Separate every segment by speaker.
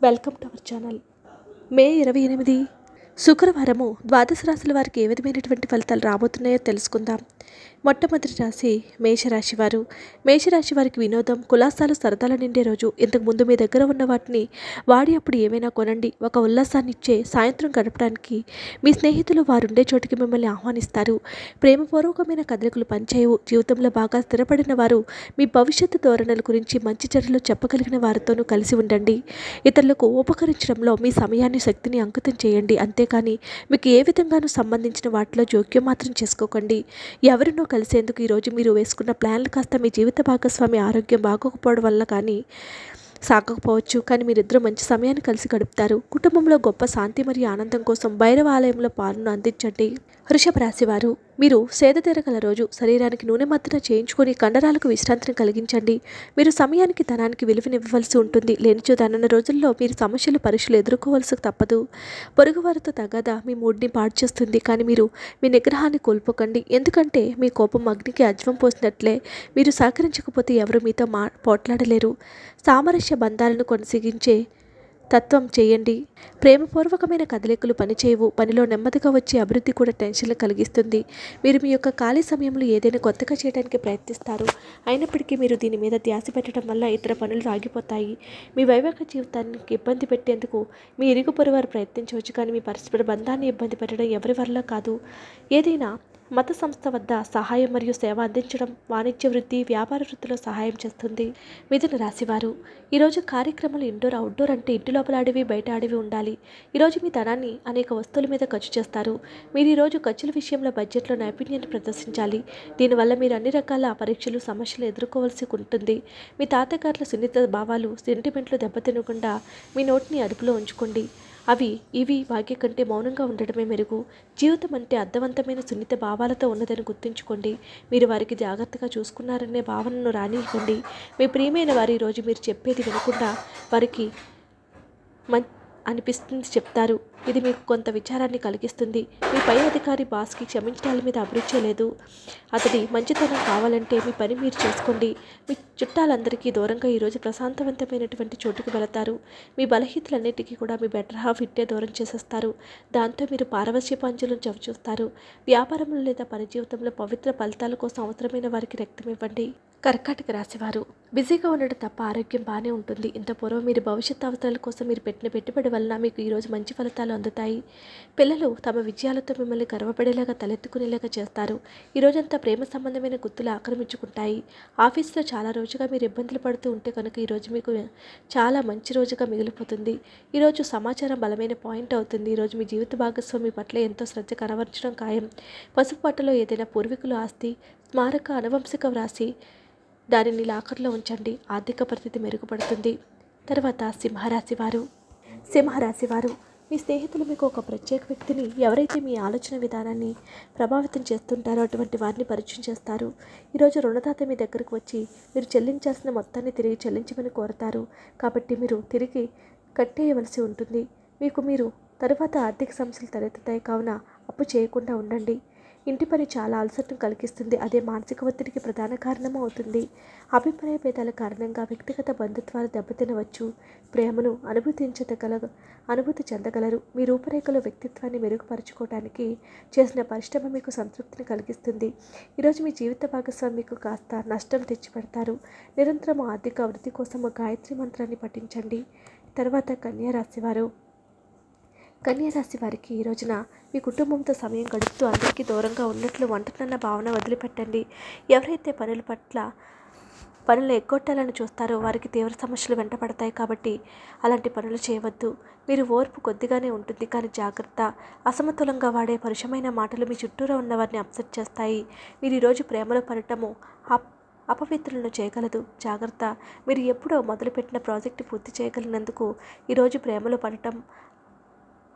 Speaker 1: welcome to our channel May ఇరవై ఎనిమిది శుక్రవారము ద్వాదశ రాశుల వారికి ఏ విధమైనటువంటి ఫలితాలు రాబోతున్నాయో తెలుసుకుందాం మొట్టమొదటి రాశి మేషరాశి వారు మేషరాశి వారికి వినోదం కులాసాలు సరదాలు నిండే రోజు ఇంతకు ముందు మీ దగ్గర ఉన్న వాటిని వాడి అప్పుడు ఏమైనా కొనండి ఒక ఉల్లాసాన్ని ఇచ్చే సాయంత్రం గడపడానికి మీ స్నేహితులు వారుండే చోటికి మిమ్మల్ని ఆహ్వానిస్తారు ప్రేమపూర్వకమైన కదలికలు పనిచేయవు జీవితంలో బాగా స్థిరపడిన వారు మీ భవిష్యత్తు ధోరణుల గురించి మంచి చెడులు చెప్పగలిగిన వారితోనూ కలిసి ఉండండి ఇతరులకు ఉపకరించడంలో మీ సమయాన్ని శక్తిని అంకితం చేయండి అంతేకాని మీకు ఏ విధంగానూ సంబంధించిన వాటిలో జోక్యం మాత్రం చేసుకోకండి ఎవరినో కలిసేందుకు ఈరోజు మీరు వేసుకున్న ప్లాన్లు కాస్త మీ జీవిత భాగస్వామి ఆరోగ్యం బాగోకపోవడం వల్ల కానీ సాగకపోవచ్చు కానీ మీరిద్దరూ మంచి సమయాన్ని కలిసి గడుపుతారు కుటుంబంలో గొప్ప శాంతి మరియు ఆనందం కోసం భైరవ ఆలయంలో పాలన అందించండి వృషభ రాశి వారు మీరు సేద తీరగల రోజు శరీరానికి నూనె మద్దన చేయించుకొని కండరాలకు విశ్రాంతిని కలిగించండి మీరు సమయానికి ధనానికి విలువనివ్వవలసి ఉంటుంది లేనిచో దానన్న రోజుల్లో మీరు సమస్యలు పరీక్షలు ఎదుర్కోవలసి తప్పదు పొరుగువారితో తగదా మీ మూడ్ని పాడు చేస్తుంది కానీ మీరు మీ నిగ్రహాన్ని కోల్పోకండి ఎందుకంటే మీ కోపం అగ్నికి అజ్వం పోసినట్లే మీరు సహకరించకపోతే ఎవరు మీతో మా పోట్లాడలేరు సామరస్య బంధాలను కొనసాగించే తత్వం చేయండి ప్రేమపూర్వకమైన కదలికలు పనిచేయవు పనిలో నెమ్మదిగా వచ్చే అభివృద్ధి కూడా టెన్షన్లు కలిగిస్తుంది మీరు మీ యొక్క ఖాళీ సమయంలో ఏదైనా కొత్తగా చేయడానికి ప్రయత్నిస్తారు అయినప్పటికీ మీరు దీని మీద ధ్యాస పెట్టడం వల్ల ఇతర పనులు ఆగిపోతాయి మీ వైవాహిక జీవితానికి ఇబ్బంది పెట్టేందుకు మీ ఇరుగు పొరువారు ప్రయత్నించవచ్చు కానీ మీ పరస్పర బంధాన్ని ఇబ్బంది పెట్టడం ఎవరి వల్ల కాదు ఏదైనా మత సంస్థ వద్ద సహాయం మరియు సేవ అందించడం వాణిజ్య వృద్ధి వ్యాపార వృద్ధిలో సహాయం చేస్తుంది మిథున రాశివారు ఈరోజు కార్యక్రమాలు ఇండోర్ అవుట్డోర్ అంటే ఇంటి లోపల ఆడివి బయట ఆడివి ఉండాలి ఈరోజు మీ ధనాన్ని అనేక వస్తువుల మీద ఖర్చు చేస్తారు మీరు ఈరోజు ఖర్చుల విషయంలో బడ్జెట్లో నైపుణ్యాన్ని ప్రదర్శించాలి దీనివల్ల మీరు అన్ని రకాల పరీక్షలు సమస్యలు ఎదుర్కోవాల్సి ఉంటుంది మీ తాతగారుల సున్నిత భావాలు సెంటిమెంట్లు దెబ్బతినకుండా మీ నోటిని అదుపులో ఉంచుకోండి అవి ఇవి వాక్య కంటే మౌనంగా ఉండడమే మెరుగు జీవితం అంటే అర్థవంతమైన సున్నిత భావాలతో ఉన్నదని గుర్తుంచుకోండి మీరు వారికి జాగ్రత్తగా చూసుకున్నారనే భావనను రానివ్వండి మీ ప్రియమైన వారి రోజు మీరు చెప్పేది వినకుండా వారికి మం అనిపిస్తుంది చెప్తారు ఇది మీకు కొంత విచారాన్ని కలిగిస్తుంది మీ పై అధికారి బాస్కి క్షమించడాల మీద అభిరుచి లేదు అతడి మంచితనం కావాలంటే మీ పని మీరు చేసుకోండి మీ చుట్టాలందరికీ దూరంగా ఈరోజు ప్రశాంతవంతమైనటువంటి చోటుకు వెళతారు మీ బలహీనలన్నిటికీ కూడా మీ బెటర్ హాఫ్ ఇట్టే దూరం చేసేస్తారు దాంతో మీరు పారవశ్య పంచులను చవిచూస్తారు వ్యాపారంలో లేదా పని జీవితంలో పవిత్ర ఫలితాల కోసం అవసరమైన వారికి రక్తం ఇవ్వండి కర్కాటక రాశివారు బిజీగా ఉండడం తప్ప ఆరోగ్యం బాగానే ఉంటుంది ఇంత పూర్వం మీరు భవిష్యత్ అవసరాల కోసం మీరు పెట్టిన పెట్టుబడి వలన మీకు ఈరోజు మంచి ఫలితాలు అందుతాయి పిల్లలు తమ విజయాలతో మిమ్మల్ని గర్వపడేలాగా తలెత్తుకునేలాగా చేస్తారు ఈ రోజంతా ప్రేమ సంబంధమైన గుర్తులు ఆక్రమించుకుంటాయి ఆఫీస్లో చాలా రోజుగా మీరు ఇబ్బందులు పడుతూ ఉంటే కనుక ఈరోజు మీకు చాలా మంచి రోజుగా మిగిలిపోతుంది ఈరోజు సమాచారం బలమైన పాయింట్ అవుతుంది ఈరోజు మీ జీవిత భాగస్వామి పట్ల ఎంతో శ్రద్ధ కనబరచడం ఖాయం పసుపు పట్టలో ఏదైనా పూర్వీకుల ఆస్తి స్మారక అనువంశిక వ్రాసి దానిని లాకర్లో ఉంచండి ఆర్థిక పరిస్థితి మెరుగుపడుతుంది తర్వాత సింహరాశి వారు సింహరాశి వారు మీ స్నేహితులు మీకు ఒక ప్రత్యేక వ్యక్తిని ఎవరైతే మీ ఆలోచన విధానాన్ని ప్రభావితం చేస్తుంటారో అటువంటి వారిని పరిచయం చేస్తారు ఈరోజు రుణదాత మీ దగ్గరకు వచ్చి మీరు చెల్లించాల్సిన మొత్తాన్ని తిరిగి చెల్లించమని కోరతారు కాబట్టి మీరు తిరిగి కట్టేయవలసి ఉంటుంది మీకు మీరు తరువాత ఆర్థిక సమస్యలు తలెత్తుతాయి కావున అప్పు చేయకుండా ఉండండి ఇంటి పని చాలా అలసటను కలిగిస్తుంది అదే మానసిక ఒత్తిడికి ప్రధాన కారణం అవుతుంది అభిప్రాయ భేదాల కారణంగా వ్యక్తిగత బంధుత్వాలు దెబ్బతినవచ్చు ప్రేమను అనుభూతించగల అనుభూతి చెందగలరు మీ రూపురేఖలో వ్యక్తిత్వాన్ని మెరుగుపరచుకోవడానికి చేసిన పరిశ్రమ మీకు సంతృప్తిని కలిగిస్తుంది ఈరోజు మీ జీవిత భాగస్వామి మీకు కాస్త నష్టం తెచ్చిపెడతారు నిరంతరం ఆర్థిక వృద్ధి కోసం గాయత్రి మంత్రాన్ని పఠించండి తర్వాత కన్యా రాశివారు కన్యారాశి వారికి ఈ రోజున మీ కుటుంబంతో సమయం గడుపుతూ అందరికీ దూరంగా ఉన్నట్లు ఒంటరినన్న భావన వదిలిపెట్టండి ఎవరైతే పనుల పట్ల పనులు ఎగ్గొట్టాలని చూస్తారో వారికి తీవ్ర సమస్యలు వెంటపడతాయి కాబట్టి అలాంటి పనులు చేయవద్దు మీరు ఓర్పు కొద్దిగానే ఉంటుంది కానీ జాగ్రత్త అసమతులంగా వాడే పరుషమైన మాటలు మీ చుట్టూరా ఉన్న వారిని అప్సెట్ చేస్తాయి మీరు ఈరోజు ప్రేమలో పడటము అప్ అపవిత్రులను చేయగలదు జాగ్రత్త మీరు ఎప్పుడో మొదలుపెట్టిన ప్రాజెక్టు పూర్తి చేయగలిగినందుకు ఈరోజు ప్రేమలో పడటం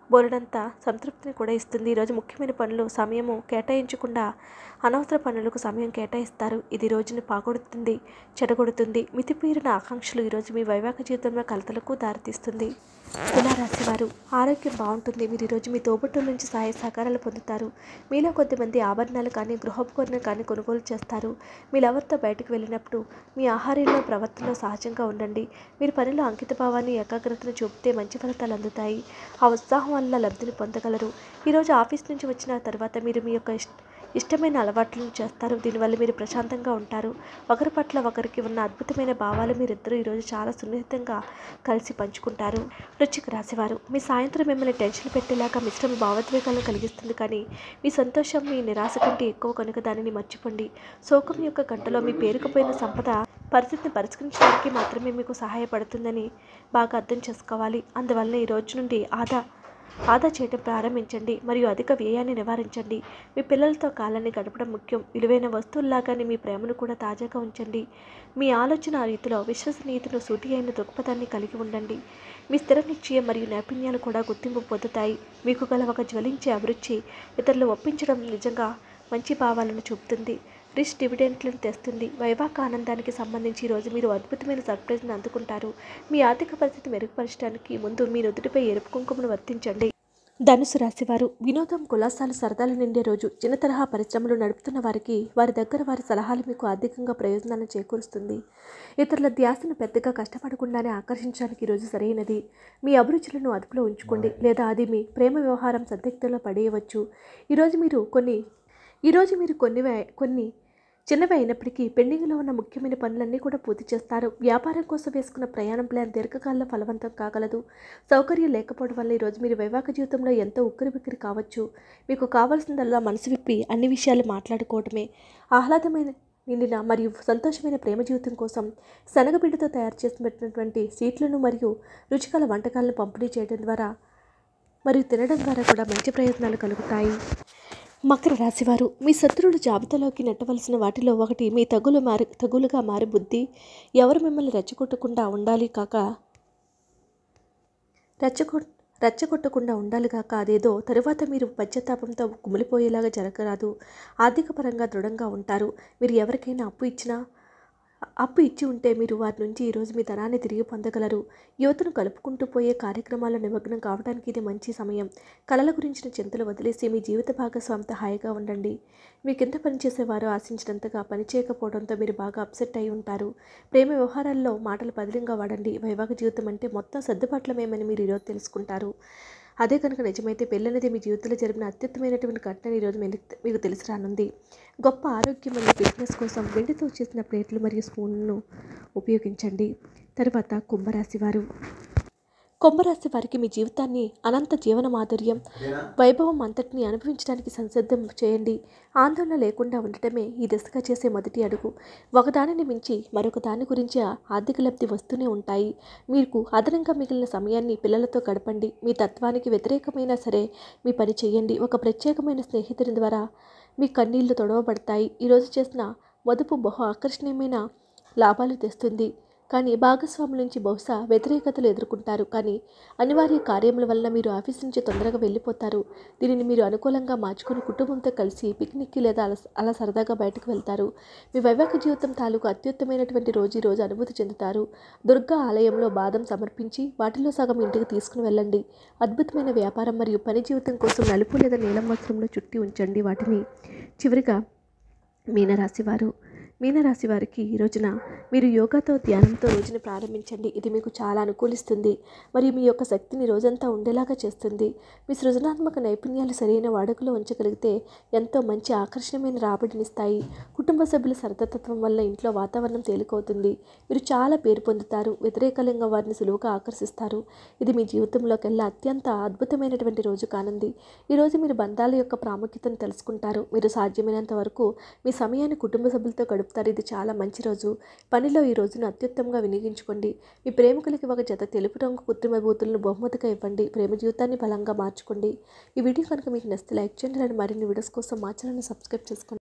Speaker 1: బోలెడంత సంతృప్తిని కూడా ఇస్తుంది ఈరోజు ముఖ్యమైన పనులు సమయము కేటాయించకుండా అనవసర పనులకు సమయం కేటాయిస్తారు ఇది రోజుని పాగొడుతుంది చెడగొడుతుంది మితిమీరిన ఆకాంక్షలు ఈరోజు మీ వైవాహిక జీవితంలో కలతలకు దారితీస్తుంది తులారాశి వారు ఆరోగ్యం బాగుంటుంది మీరు ఈరోజు మీ తోబుట్టుల నుంచి సహాయ సహకారాలు పొందుతారు మీలో కొద్దిమంది ఆభరణాలు కానీ గృహోపకరణం కానీ కొనుగోలు చేస్తారు మీ లవర్తో బయటకు వెళ్ళినప్పుడు మీ ఆహారంలో ప్రవర్తనలో సహజంగా ఉండండి మీరు పనిలో అంకిత భావాన్ని ఏకాగ్రతను చూపితే మంచి ఫలితాలు అందుతాయి ఆ ఉత్సాహం వల్ల లబ్ధిని పొందగలరు ఈరోజు ఆఫీస్ నుంచి వచ్చిన తర్వాత మీరు మీ యొక్క ఇష్ట ఇష్టమైన అలవాట్లను చేస్తారు దీనివల్ల మీరు ప్రశాంతంగా ఉంటారు ఒకరి పట్ల ఒకరికి ఉన్న అద్భుతమైన భావాలు మీరిద్దరూ ఈరోజు చాలా సున్నితంగా కలిసి పంచుకుంటారు వృశ్చిక రాశివారు మీ సాయంత్రం మిమ్మల్ని టెన్షన్ పెట్టేలాగా మిశ్రమ భావోద్వేగాలను కలిగిస్తుంది కానీ మీ సంతోషం మీ నిరాశ కంటే ఎక్కువ కనుక దానిని మర్చిపోండి శోకం యొక్క గంటలో మీ పేరుకుపోయిన సంపద పరిస్థితిని పరిష్కరించడానికి మాత్రమే మీకు సహాయపడుతుందని బాగా అర్థం చేసుకోవాలి అందువలన ఈ రోజు నుండి ఆదా ఆదా చేయడం ప్రారంభించండి మరియు అధిక వ్యయాన్ని నివారించండి మీ పిల్లలతో కాలాన్ని గడపడం ముఖ్యం విలువైన వస్తువుల్లాగానే మీ ప్రేమను కూడా తాజాగా ఉంచండి మీ ఆలోచన రీతిలో విశ్వసనీయతను సూటి అయిన దృక్పథాన్ని కలిగి ఉండండి మీ స్థిర నిశ్చయం మరియు నైపుణ్యాలు కూడా గుర్తింపు పొందుతాయి మీకు గల ఒక జ్వలించే అభిరుచి ఇతరులు ఒప్పించడం నిజంగా మంచి భావాలను చూపుతుంది రిచ్ డివిడెంట్లను తెస్తుంది వైవాహిక ఆనందానికి సంబంధించి ఈరోజు మీరు అద్భుతమైన సర్ప్రైజ్ని అందుకుంటారు మీ ఆర్థిక పరిస్థితి మెరుగుపరచడానికి ముందు మీ నుదుటిపై ఎరుపు కుంకుమను వర్తించండి ధనుసు రాశివారు వినోదం కులాసాలు సరదాలు నిండే రోజు చిన్న తరహా పరిశ్రమలు నడుపుతున్న వారికి వారి దగ్గర వారి సలహాలు మీకు ఆర్థికంగా ప్రయోజనాలను చేకూరుస్తుంది ఇతరుల ధ్యాసను పెద్దగా కష్టపడకుండానే ఆకర్షించడానికి ఈరోజు సరైనది మీ అభిరుచులను అదుపులో ఉంచుకోండి లేదా అది మీ ప్రేమ వ్యవహారం సందిగ్ధంలో పడేయవచ్చు ఈరోజు మీరు కొన్ని ఈరోజు మీరు కొన్ని వే- కొన్ని చిన్నవి అయినప్పటికీ పెండింగ్లో ఉన్న ముఖ్యమైన పనులన్నీ కూడా పూర్తి చేస్తారు వ్యాపారం కోసం వేసుకున్న ప్రయాణం ప్లాన్ దీర్ఘకాలంలో ఫలవంతం కాగలదు సౌకర్యం లేకపోవడం వల్ల ఈరోజు మీరు వైవాహిక జీవితంలో ఎంతో ఉక్కిరి బిక్కిరి కావచ్చు మీకు కావాల్సిందల్లా మనసు విప్పి అన్ని విషయాలు మాట్లాడుకోవడమే ఆహ్లాదమైన నిండిన మరియు సంతోషమైన ప్రేమ జీవితం కోసం శనగపిండితో తయారు చేసి పెట్టినటువంటి సీట్లను మరియు రుచికల వంటకాలను పంపిణీ చేయడం ద్వారా మరియు తినడం ద్వారా కూడా మంచి ప్రయోజనాలు కలుగుతాయి మకర రాశివారు మీ శత్రువుల జాబితాలోకి నెట్టవలసిన వాటిలో ఒకటి మీ తగులు మారి తగులుగా మారి బుద్ధి ఎవరు మిమ్మల్ని రెచ్చగొట్టకుండా ఉండాలి కాక రెచ్చగొ రెచ్చగొట్టకుండా ఉండాలి కాక అదేదో తరువాత మీరు పశ్చాత్తాపంతో కుమిలిపోయేలాగా జరగరాదు ఆర్థిక పరంగా దృఢంగా ఉంటారు మీరు ఎవరికైనా అప్పు ఇచ్చినా అప్పు ఇచ్చి ఉంటే మీరు వారి నుంచి ఈరోజు మీ ధనాన్ని తిరిగి పొందగలరు యువతను కలుపుకుంటూ పోయే కార్యక్రమాల్లో నిమగ్నం కావడానికి ఇది మంచి సమయం కళల గురించిన చింతలు వదిలేసి మీ జీవిత భాగస్వామితో హాయిగా ఉండండి మీ కింద పనిచేసేవారు ఆశించినంతగా పని చేయకపోవడంతో మీరు బాగా అప్సెట్ అయి ఉంటారు ప్రేమ వ్యవహారాల్లో మాటలు బదిలంగా వాడండి వైవాహిక జీవితం అంటే మొత్తం సర్దుబాట్లమేమని మీరు ఈరోజు తెలుసుకుంటారు అదే కనుక నిజమైతే పెళ్ళనేది మీ జీవితంలో జరిగిన అత్యుత్తమైనటువంటి ఘటన ఈరోజు మీకు మీకు తెలిసి రానుంది గొప్ప ఆరోగ్యం మరియు ఫిట్నెస్ కోసం వెండితో చేసిన ప్లేట్లు మరియు స్పూన్లను ఉపయోగించండి తర్వాత కుంభరాశి వారు కుంభరాశి వారికి మీ జీవితాన్ని అనంత జీవన మాధుర్యం వైభవం అంతటిని అనుభవించడానికి సంసిద్ధం చేయండి ఆందోళన లేకుండా ఉండటమే ఈ దిశగా చేసే మొదటి అడుగు ఒకదానిని మించి మరొక దాని గురించి ఆర్థిక లబ్ధి వస్తూనే ఉంటాయి మీకు అదనంగా మిగిలిన సమయాన్ని పిల్లలతో గడపండి మీ తత్వానికి వ్యతిరేకమైనా సరే మీ పని చేయండి ఒక ప్రత్యేకమైన స్నేహితుని ద్వారా మీ కన్నీళ్లు తొడవబడతాయి ఈరోజు చేసిన మదుపు బహు ఆకర్షణీయమైన లాభాలు తెస్తుంది కానీ భాగస్వాముల నుంచి బహుశా వ్యతిరేకతలు ఎదుర్కొంటారు కానీ అనివార్య కార్యముల వల్ల మీరు ఆఫీస్ నుంచి తొందరగా వెళ్ళిపోతారు దీనిని మీరు అనుకూలంగా మార్చుకొని కుటుంబంతో కలిసి పిక్నిక్కి లేదా అలా అలా సరదాగా బయటకు వెళ్తారు మీ వైవాహిక జీవితం తాలూకు అత్యుత్తమైనటువంటి రోజు ఈ రోజు అనుభూతి చెందుతారు దుర్గా ఆలయంలో బాదం సమర్పించి వాటిలో సగం ఇంటికి తీసుకుని వెళ్ళండి అద్భుతమైన వ్యాపారం మరియు పని జీవితం కోసం నలుపు లేదా నీలం వస్త్రంలో చుట్టి ఉంచండి వాటిని చివరిగా మీనరాశి వారు మీనరాశి వారికి ఈ రోజున మీరు యోగాతో ధ్యానంతో రోజుని ప్రారంభించండి ఇది మీకు చాలా అనుకూలిస్తుంది మరియు మీ యొక్క శక్తిని రోజంతా ఉండేలాగా చేస్తుంది మీ సృజనాత్మక నైపుణ్యాలు సరైన వాడుకలో ఉంచగలిగితే ఎంతో మంచి ఆకర్షణీయమైన రాబడినిస్తాయి కుటుంబ సభ్యుల సరదతత్వం వల్ల ఇంట్లో వాతావరణం తేలికవుతుంది మీరు చాలా పేరు పొందుతారు వ్యతిరేకంగా వారిని సులువుగా ఆకర్షిస్తారు ఇది మీ జీవితంలోకెల్లా అత్యంత అద్భుతమైనటువంటి రోజు కానుంది ఈరోజు మీరు బంధాల యొక్క ప్రాముఖ్యతను తెలుసుకుంటారు మీరు సాధ్యమైనంత వరకు మీ సమయాన్ని కుటుంబ సభ్యులతో గడుపుతారు ఇది చాలా మంచి రోజు పనిలో ఈ రోజును అత్యుత్తమంగా వినియోగించుకోండి మీ ప్రేమికులకి ఒక జత తెలుపు రంగు కృత్రిమ బూతులను బహుమతిగా ఇవ్వండి ప్రేమ జీవితాన్ని బలంగా మార్చుకోండి ఈ వీడియో కనుక మీకు నచ్చితే లైక్ చేయండి అలాంటి మరిన్ని వీడియోస్ కోసం మా ఛానల్ని సబ్స్క్రైబ్ చేసుకోండి